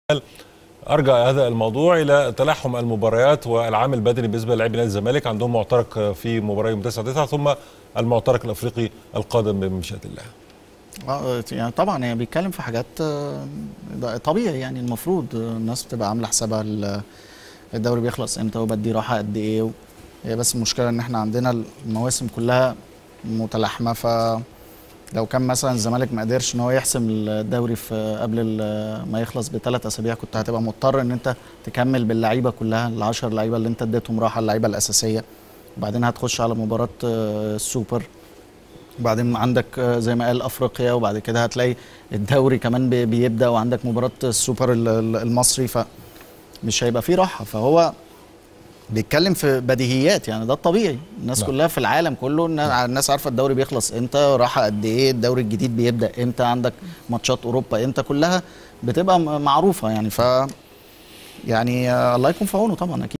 ارجع هذا الموضوع الى تلاحم المباريات والعامل البدني بالنسبه للاعبي نادي الزمالك عندهم معترك في مباراه يوم 9 9 ثم المعترك الافريقي القادم بمشيئه الله. اه يعني طبعا يعني بيتكلم في حاجات آه، ده طبيعي يعني المفروض آه، الناس بتبقى عامله حسابها ال- الدوري بيخلص امتى وبدي راحه قد ايه و- هي بس المشكله ان احنا عندنا المواسم كلها متلاحمه ف لو كان مثلا الزمالك ما قدرش ان هو يحسم الدوري في قبل ال- ما يخلص بثلاث اسابيع كنت هتبقى مضطر ان انت تكمل باللعيبه كلها ال10 لعيبه اللي انت اديتهم راحه اللعيبه الاساسيه وبعدين هتخش على مباراه آه، السوبر وبعدين عندك آه، زي ما قال افريقيا وبعد كده هتلاقي الدوري كمان بي- بيبدا وعندك مباراه السوبر ال- ال- المصري فمش هيبقى فيه راحه فهو بيتكلم في بديهيات يعني ده الطبيعي الناس نعم. كلها في العالم كله النا- الناس عارفه الدوري بيخلص امتى راحه قد ايه الدوري الجديد بيبدا امتى عندك ماتشات اوروبا امتى كلها بتبقى م- معروفه يعني ف يعني آه، الله يكون في عونه طبعا اكيد